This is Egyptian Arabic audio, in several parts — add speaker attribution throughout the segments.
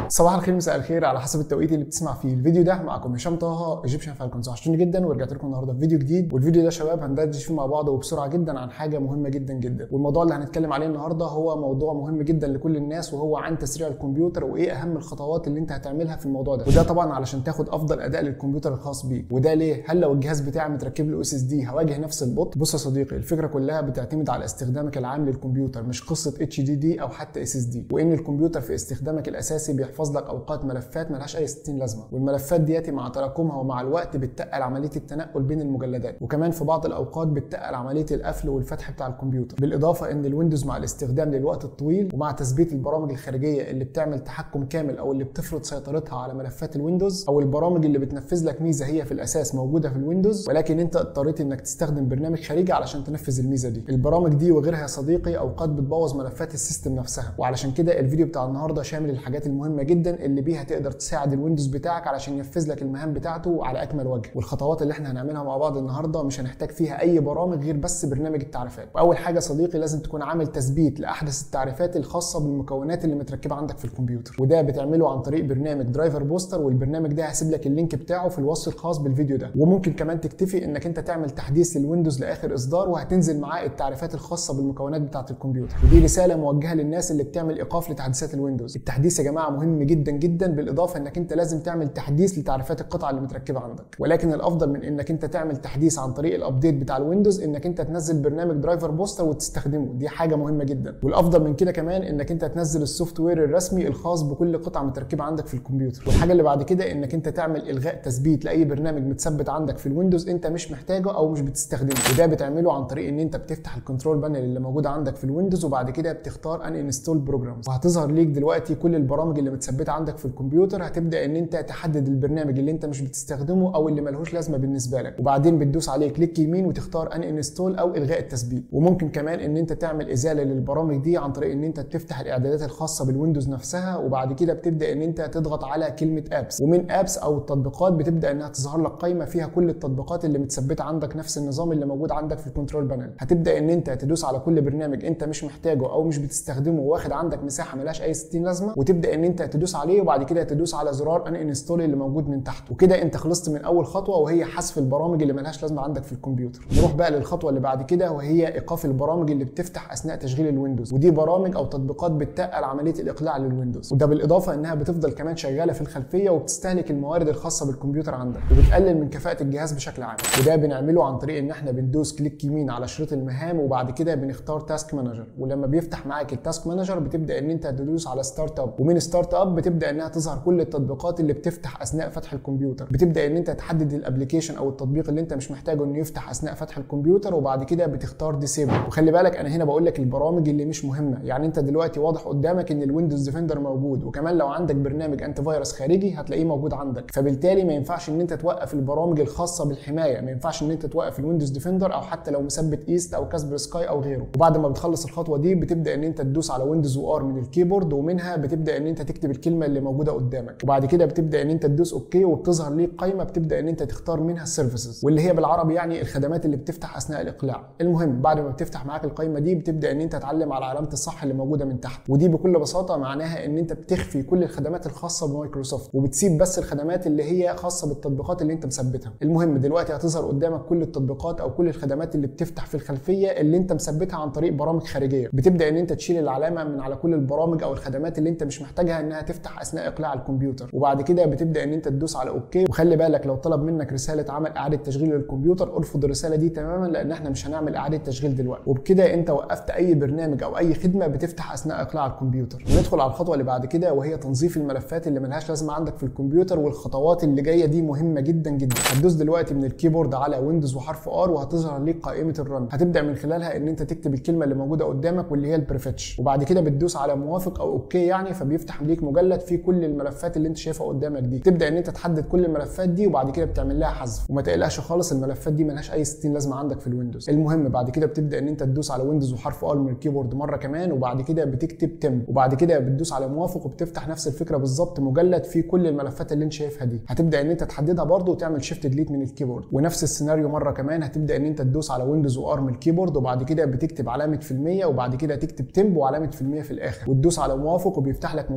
Speaker 1: صباح الخير مساء الخير على حسب التوقيت اللي بتسمع فيه الفيديو ده معكم هشام طه ايجيبشن فالكونز وحشتوني جدا ورجعت لكم النهارده بفيديو جديد والفيديو ده يا شباب هندردش فيه مع بعض وبسرعه جدا عن حاجه مهمه جدا جدا والموضوع اللي هنتكلم عليه النهارده هو موضوع مهم جدا لكل الناس وهو عن تسريع الكمبيوتر وايه اهم الخطوات اللي انت هتعملها في الموضوع ده وده طبعا علشان تاخد افضل اداء للكمبيوتر الخاص بيك وده ليه هل لو الجهاز بتاعي متركب له اس اس دي هواجه نفس البطء بص يا صديقي الفكره كلها بتعتمد على استخدامك العام للكمبيوتر مش قصه اتش دي دي او حتى اس اس دي وان الكمبيوتر في استخدامك الاساسي بيحفظ لك اوقات ملفات ملهاش اي 60 لازمه والملفات دياتي مع تراكمها ومع الوقت بتقل عمليه التنقل بين المجلدات وكمان في بعض الاوقات بتقل عمليه القفل والفتح بتاع الكمبيوتر بالاضافه ان الويندوز مع الاستخدام للوقت الطويل ومع تثبيت البرامج الخارجيه اللي بتعمل تحكم كامل او اللي بتفرض سيطرتها على ملفات الويندوز او البرامج اللي بتنفذ لك ميزه هي في الاساس موجوده في الويندوز ولكن انت اضطريت انك تستخدم برنامج خارجي علشان تنفذ الميزه دي البرامج دي وغيرها يا صديقي اوقات بتبوظ ملفات السيستم نفسها وعلشان كده الفيديو بتاع النهارده شامل الحاجات المهمه جدا اللي بيها تقدر تساعد الويندوز بتاعك علشان ينفذ لك المهام بتاعته على اكمل وجه والخطوات اللي احنا هنعملها مع بعض النهارده مش هنحتاج فيها اي برامج غير بس برنامج التعريفات واول حاجه صديقي لازم تكون عامل تثبيت لاحدث التعريفات الخاصه بالمكونات اللي متركبه عندك في الكمبيوتر وده بتعمله عن طريق برنامج درايفر بوستر والبرنامج ده هسيب لك اللينك بتاعه في الوصف الخاص بالفيديو ده وممكن كمان تكتفي انك انت تعمل تحديث للويندوز لاخر اصدار وهتنزل معاه التعريفات الخاصه بالمكونات بتاعه الكمبيوتر ودي رساله موجهه للناس اللي بتعمل ايقاف لتحديثات الويندوز التحديث يا جماعه مهم جدا جدا بالاضافه انك انت لازم تعمل تحديث لتعريفات القطع اللي متركبه عندك ولكن الافضل من انك انت تعمل تحديث عن طريق الابديت بتاع الويندوز انك انت تنزل برنامج درايفر بوستر وتستخدمه دي حاجه مهمه جدا والافضل من كده كمان انك انت تنزل السوفت وير الرسمي الخاص بكل قطعه متركبه عندك في الكمبيوتر والحاجه اللي بعد كده انك انت تعمل الغاء تثبيت لاي برنامج متثبت عندك في الويندوز انت مش محتاجه او مش بتستخدمه وده بتعمله عن طريق ان انت بتفتح الكنترول بانل اللي موجود عندك في الويندوز وبعد كده بتختار ان انستول بروجرامز وهتظهر ليك دلوقتي كل البرامج اللي متثبته عندك في الكمبيوتر هتبدا ان انت تحدد البرنامج اللي انت مش بتستخدمه او اللي ملهوش لازمه بالنسبه لك وبعدين بتدوس عليه كليك يمين وتختار ان انستول او الغاء التثبيت وممكن كمان ان انت تعمل ازاله للبرامج دي عن طريق ان انت تفتح الاعدادات الخاصه بالويندوز نفسها وبعد كده بتبدا ان انت تضغط على كلمه ابس ومن ابس او التطبيقات بتبدا انها تظهر لك قائمه فيها كل التطبيقات اللي متثبته عندك نفس النظام اللي موجود عندك في الكنترول بانل هتبدا ان انت تدوس على كل برنامج انت مش محتاجه او مش بتستخدمه واخد عندك مساحه ملهاش اي 60 لازمه وتبدا ان انت تدوس عليه وبعد كده تدوس على زرار ان انستول اللي موجود من تحت وكده انت خلصت من اول خطوه وهي حذف البرامج اللي ملهاش لازمه عندك في الكمبيوتر نروح بقى للخطوه اللي بعد كده وهي ايقاف البرامج اللي بتفتح اثناء تشغيل الويندوز ودي برامج او تطبيقات بتقل عمليه الاقلاع للويندوز وده بالاضافه انها بتفضل كمان شغاله في الخلفيه وبتستهلك الموارد الخاصه بالكمبيوتر عندك وبتقلل من كفاءه الجهاز بشكل عام وده بنعمله عن طريق ان احنا بندوس كليك يمين على شريط المهام وبعد كده بنختار تاسك مانجر ولما بيفتح معاك التاسك مانجر بتبدا ان انت تدوس على ستارت اب ومن ستارت اب بتبدا انها تظهر كل التطبيقات اللي بتفتح اثناء فتح الكمبيوتر بتبدا ان انت تحدد الابلكيشن او التطبيق اللي انت مش محتاجه انه يفتح اثناء فتح الكمبيوتر وبعد كده بتختار ديسيبل وخلي بالك انا هنا بقول لك البرامج اللي مش مهمه يعني انت دلوقتي واضح قدامك ان الويندوز ديفندر موجود وكمان لو عندك برنامج انتي فيروس خارجي هتلاقيه موجود عندك فبالتالي ما ينفعش ان انت توقف البرامج الخاصه بالحمايه ما ينفعش ان انت توقف الويندوز ديفندر او حتى لو مثبت ايست او كاسبر سكاي او غيره وبعد ما بتخلص الخطوه دي بتبدا ان انت تدوس على ويندوز وار من الكيبورد ومنها بتبدا ان انت تكتب الكلمه اللي موجوده قدامك وبعد كده بتبدا ان انت تدوس اوكي وبتظهر ليك قائمه بتبدا ان انت تختار منها السيرفيسز واللي هي بالعربي يعني الخدمات اللي بتفتح اثناء الاقلاع المهم بعد ما بتفتح معاك القائمه دي بتبدا ان انت تعلم على علامه الصح اللي موجوده من تحت ودي بكل بساطه معناها ان انت بتخفي كل الخدمات الخاصه بمايكروسوفت وبتسيب بس الخدمات اللي هي خاصه بالتطبيقات اللي انت مثبتها المهم دلوقتي هتظهر قدامك كل التطبيقات او كل الخدمات اللي بتفتح في الخلفيه اللي انت مثبتها عن طريق برامج خارجيه بتبدا ان انت تشيل العلامه من على كل البرامج او الخدمات اللي انت مش محتاجها انها تفتح اثناء اقلاع الكمبيوتر وبعد كده بتبدا ان انت تدوس على اوكي وخلي بالك لو طلب منك رساله عمل اعاده تشغيل للكمبيوتر ارفض الرساله دي تماما لان احنا مش هنعمل اعاده تشغيل دلوقتي وبكده انت وقفت اي برنامج او اي خدمه بتفتح اثناء اقلاع الكمبيوتر ندخل على الخطوه اللي بعد كده وهي تنظيف الملفات اللي ملهاش لازمه عندك في الكمبيوتر والخطوات اللي جايه دي مهمه جدا جدا هتدوس دلوقتي من الكيبورد على ويندوز وحرف ار وهتظهر ليك قائمه الرن هتبدا من خلالها ان انت تكتب الكلمه اللي موجوده قدامك واللي هي البريفتش وبعد كده بتدوس على موافق او اوكي يعني فبيفتح ليك مجلد فيه كل الملفات اللي انت شايفها قدامك دي تبدا ان انت تحدد كل الملفات دي وبعد كده بتعمل لها حذف وما تقلقش خالص الملفات دي ملهاش اي 60 لازمه عندك في الويندوز المهم بعد كده بتبدا ان انت تدوس على ويندوز وحرف ار من الكيبورد مره كمان وبعد كده بتكتب تم وبعد كده بتدوس على موافق وبتفتح نفس الفكره بالظبط مجلد فيه كل الملفات اللي انت شايفها دي هتبدا ان انت تحددها برده وتعمل شيفت ديليت من الكيبورد ونفس السيناريو مره كمان هتبدا ان انت تدوس على ويندوز وار من الكيبورد وبعد كده بتكتب علامه في المية وبعد كده تكتب تمب وعلامه في المية في الاخر وتدوس على موافق وبيفتح لك مجلد برضه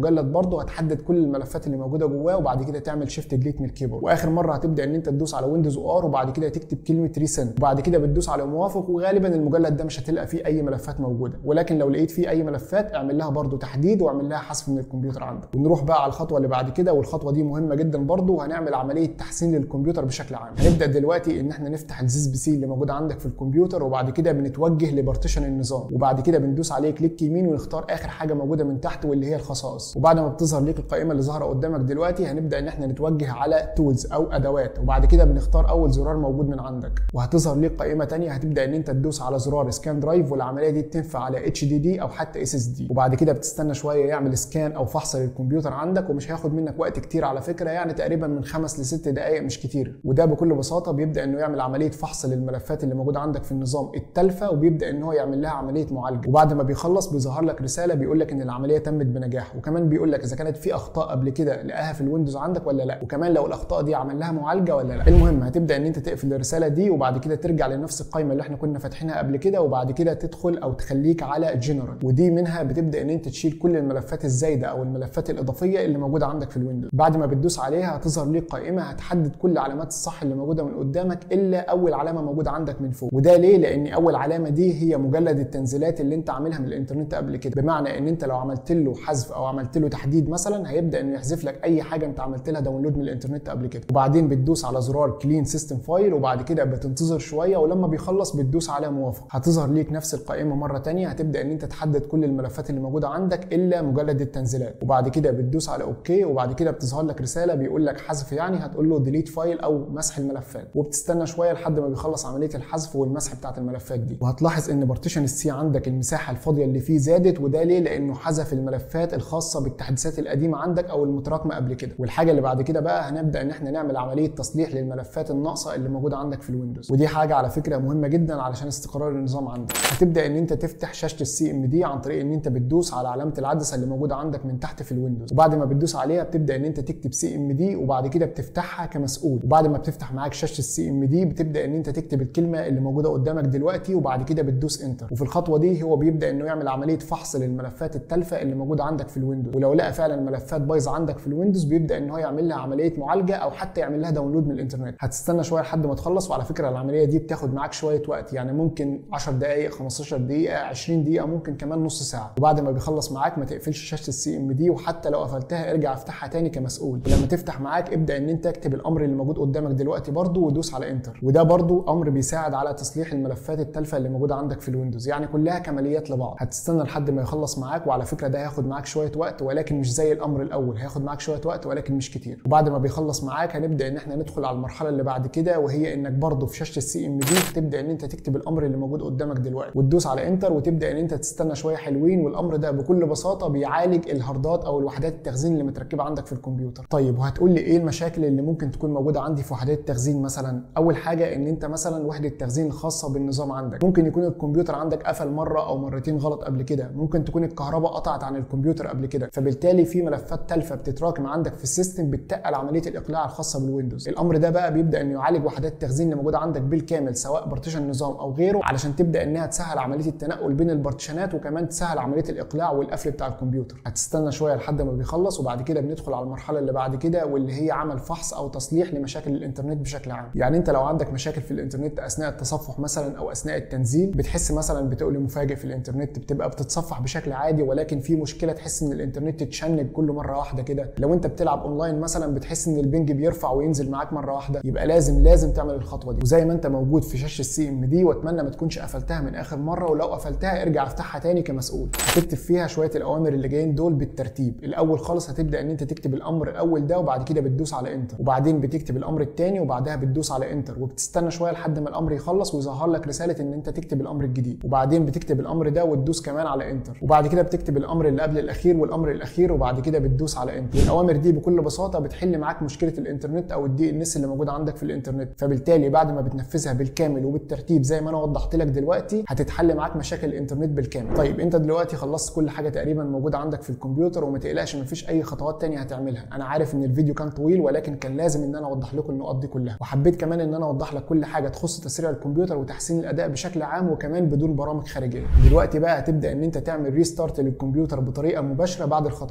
Speaker 1: برضه هتحدد كل الملفات اللي موجوده جواه وبعد كده تعمل شيفت ديليت من الكيبورد واخر مره هتبدا ان انت تدوس على ويندوز او ار وبعد كده تكتب كلمه ريسنت وبعد كده بتدوس على موافق وغالبا المجلد ده مش هتلقى فيه اي ملفات موجوده ولكن لو لقيت فيه اي ملفات اعمل لها برضه تحديد واعمل لها حذف من الكمبيوتر عندك ونروح بقى على الخطوه اللي بعد كده والخطوه دي مهمه جدا برضه وهنعمل عمليه تحسين للكمبيوتر بشكل عام هنبدا دلوقتي ان احنا نفتح الزيز بي سي اللي موجود عندك في الكمبيوتر وبعد كده بنتوجه لبارتيشن النظام وبعد كده بندوس عليه كليك يمين ونختار اخر حاجه موجوده من تحت واللي هي الخصائص وبعد ما بتظهر ليك القائمه اللي ظاهره قدامك دلوقتي هنبدا ان احنا نتوجه على تولز او ادوات وبعد كده بنختار اول زرار موجود من عندك وهتظهر ليك قائمه ثانيه هتبدا ان انت تدوس على زرار سكان درايف والعمليه دي تنفع على اتش دي دي او حتى اس اس دي وبعد كده بتستنى شويه يعمل سكان او فحص للكمبيوتر عندك ومش هياخد منك وقت كتير على فكره يعني تقريبا من خمس لست دقائق مش كتير وده بكل بساطه بيبدا انه يعمل عمليه فحص للملفات اللي موجوده عندك في النظام التالفه وبيبدا ان هو يعمل لها عمليه معالجه وبعد ما بيخلص بيظهر لك رساله بيقول لك ان العمليه تمت بنجاح وكمان بيقول لك اذا كانت في اخطاء قبل كده لقاها في الويندوز عندك ولا لا وكمان لو الاخطاء دي عمل لها معالجه ولا لا المهم هتبدا ان انت تقفل الرساله دي وبعد كده ترجع لنفس القائمه اللي احنا كنا فاتحينها قبل كده وبعد كده تدخل او تخليك على جنرال ودي منها بتبدا ان انت تشيل كل الملفات الزايده او الملفات الاضافيه اللي موجوده عندك في الويندوز بعد ما بتدوس عليها هتظهر ليك قائمه هتحدد كل علامات الصح اللي موجوده من قدامك الا اول علامه موجوده عندك من فوق وده ليه لان اول علامه دي هي مجلد التنزيلات اللي انت عاملها من الانترنت قبل كده بمعنى ان انت لو عملت له حذف او عملت له تحديد مثلا هيبدا انه يحذف لك اي حاجه انت عملت لها داونلود من الانترنت قبل كده وبعدين بتدوس على زرار كلين سيستم فايل وبعد كده بتنتظر شويه ولما بيخلص بتدوس على موافق هتظهر ليك نفس القائمه مره ثانيه هتبدا ان انت تحدد كل الملفات اللي موجوده عندك الا مجلد التنزيلات وبعد كده بتدوس على اوكي وبعد كده بتظهر لك رساله بيقول لك حذف يعني هتقول له ديليت فايل او مسح الملفات وبتستنى شويه لحد ما بيخلص عمليه الحذف والمسح بتاعت الملفات دي وهتلاحظ ان بارتيشن السي عندك المساحه الفاضيه اللي فيه زادت وده ليه لانه حذف الملفات الخاصه بالتحديثات القديمه عندك او المتراكمه قبل كده والحاجه اللي بعد كده بقى هنبدا ان احنا نعمل عمليه تصليح للملفات الناقصه اللي موجوده عندك في الويندوز ودي حاجه على فكره مهمه جدا علشان استقرار النظام عندك هتبدا ان انت تفتح شاشه السي ام دي عن طريق ان انت بتدوس على علامه العدسه اللي موجوده عندك من تحت في الويندوز وبعد ما بتدوس عليها بتبدا ان انت تكتب سي ام دي وبعد كده بتفتحها كمسؤول وبعد ما بتفتح معاك شاشه السي ام دي بتبدا ان انت تكتب الكلمه اللي موجوده قدامك دلوقتي وبعد كده بتدوس انتر وفي الخطوه دي هو بيبدا انه يعمل عمليه فحص للملفات التالفه اللي موجوده عندك في الويندوز ولو لقى فعلا ملفات بايظه عندك في الويندوز بيبدا ان هو يعمل لها عمليه معالجه او حتى يعمل لها داونلود من الانترنت هتستنى شويه لحد ما تخلص وعلى فكره العمليه دي بتاخد معاك شويه وقت يعني ممكن 10 دقائق 15 دقيقه 20 دقيقه ممكن كمان نص ساعه وبعد ما بيخلص معاك ما تقفلش شاشه السي ام دي وحتى لو قفلتها ارجع افتحها تاني كمسؤول ولما تفتح معاك ابدا ان انت اكتب الامر اللي موجود قدامك دلوقتي برده ودوس على انتر وده برده امر بيساعد على تصليح الملفات التالفه اللي موجوده عندك في الويندوز يعني كلها كماليات لبعض هتستنى لحد ما يخلص معاك وعلى فكره ده هياخد معاك شويه وقت ولكن مش زي الامر الاول هياخد معاك شويه وقت ولكن مش كتير وبعد ما بيخلص معاك هنبدا ان احنا ندخل على المرحله اللي بعد كده وهي انك برده في شاشه السي ام دي تبدا ان انت تكتب الامر اللي موجود قدامك دلوقتي وتدوس على انتر وتبدا ان انت تستنى شويه حلوين والامر ده بكل بساطه بيعالج الهاردات او الوحدات التخزين اللي متركبه عندك في الكمبيوتر طيب وهتقول لي ايه المشاكل اللي ممكن تكون موجوده عندي في وحدات التخزين مثلا اول حاجه ان انت مثلا وحده التخزين الخاصه بالنظام عندك ممكن يكون الكمبيوتر عندك قفل مره او مرتين غلط قبل كده ممكن تكون الكهرباء قطعت عن الكمبيوتر قبل كده فبالتالي في ملفات تالفه بتتراكم عندك في السيستم بتقل عمليه الاقلاع الخاصه بالويندوز الامر ده بقى بيبدا انه يعالج وحدات التخزين اللي موجوده عندك بالكامل سواء بارتيشن نظام او غيره علشان تبدا انها تسهل عمليه التنقل بين البارتيشنات وكمان تسهل عمليه الاقلاع والقفل بتاع الكمبيوتر هتستنى شويه لحد ما بيخلص وبعد كده بندخل على المرحله اللي بعد كده واللي هي عمل فحص او تصليح لمشاكل الانترنت بشكل عام يعني انت لو عندك مشاكل في الانترنت اثناء التصفح مثلا او اثناء التنزيل بتحس مثلا بتقل مفاجئ في الانترنت بتبقى بتتصفح بشكل عادي ولكن في مشكله تحس ان الانترنت اتشنج كل مره واحده كده لو انت بتلعب اونلاين مثلا بتحس ان البنج بيرفع وينزل معاك مره واحده يبقى لازم لازم تعمل الخطوه دي وزي ما انت موجود في شاشه السي ام دي واتمنى ما تكونش قفلتها من اخر مره ولو قفلتها ارجع افتحها تاني كمسؤول هتكتب فيها شويه الاوامر اللي جايين دول بالترتيب الاول خالص هتبدا ان انت تكتب الامر الاول ده وبعد كده بتدوس على انتر وبعدين بتكتب الامر الثاني وبعدها بتدوس على انتر وبتستنى شويه لحد ما الامر يخلص ويظهر لك رساله ان انت تكتب الامر الجديد وبعدين بتكتب الامر ده وتدوس كمان على انتر وبعد كده بتكتب الامر اللي قبل الاخير والامر الاخير وبعد كده بتدوس على انتر الاوامر دي بكل بساطه بتحل معاك مشكله الانترنت او الدي ان اس اللي موجود عندك في الانترنت فبالتالي بعد ما بتنفذها بالكامل وبالترتيب زي ما انا وضحت لك دلوقتي هتتحل معاك مشاكل الانترنت بالكامل طيب انت دلوقتي خلصت كل حاجه تقريبا موجوده عندك في الكمبيوتر وما تقلقش مفيش اي خطوات تانية هتعملها انا عارف ان الفيديو كان طويل ولكن كان لازم ان انا اوضح لكم النقط دي كلها وحبيت كمان ان انا اوضح لك كل حاجه تخص تسريع الكمبيوتر وتحسين الاداء بشكل عام وكمان بدون برامج خارجيه دلوقتي بقى هتبدا ان انت تعمل ريستارت للكمبيوتر بطريقه مباشره بعد الخطوات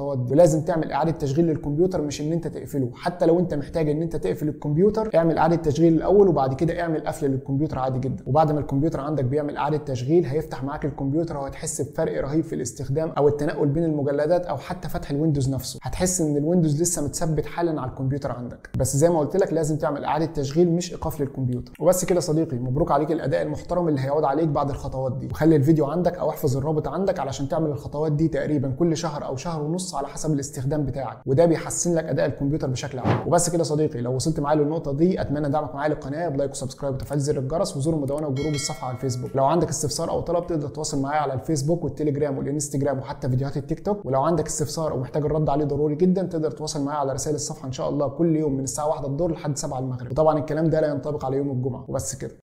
Speaker 1: الخطوات دي ولازم تعمل اعاده تشغيل للكمبيوتر مش ان انت تقفله حتى لو انت محتاج ان انت تقفل الكمبيوتر اعمل اعاده تشغيل الاول وبعد كده اعمل قفل للكمبيوتر عادي جدا وبعد ما الكمبيوتر عندك بيعمل اعاده تشغيل هيفتح معاك الكمبيوتر وهتحس بفرق رهيب في الاستخدام او التنقل بين المجلدات او حتى فتح الويندوز نفسه هتحس ان الويندوز لسه متثبت حالا على الكمبيوتر عندك بس زي ما قلت لك لازم تعمل اعاده تشغيل مش ايقاف للكمبيوتر وبس كده صديقي مبروك عليك الاداء المحترم اللي هيعود عليك بعد الخطوات دي وخلي الفيديو عندك او احفظ الرابط عندك علشان تعمل الخطوات دي تقريبا كل شهر او شهر ونص على حسب الاستخدام بتاعك وده بيحسن لك اداء الكمبيوتر بشكل عام وبس كده صديقي لو وصلت معايا للنقطه دي اتمنى دعمك معايا للقناه بلايك وسبسكرايب وتفعيل زر الجرس وزور المدونه وجروب الصفحه على الفيسبوك لو عندك استفسار او طلب تقدر تتواصل معايا على الفيسبوك والتليجرام والانستجرام وحتى فيديوهات التيك توك ولو عندك استفسار او محتاج الرد عليه ضروري جدا تقدر تتواصل معايا على رسائل الصفحه ان شاء الله كل يوم من الساعه 1 الظهر لحد 7 المغرب وطبعا الكلام ده لا ينطبق على يوم الجمعه وبس كده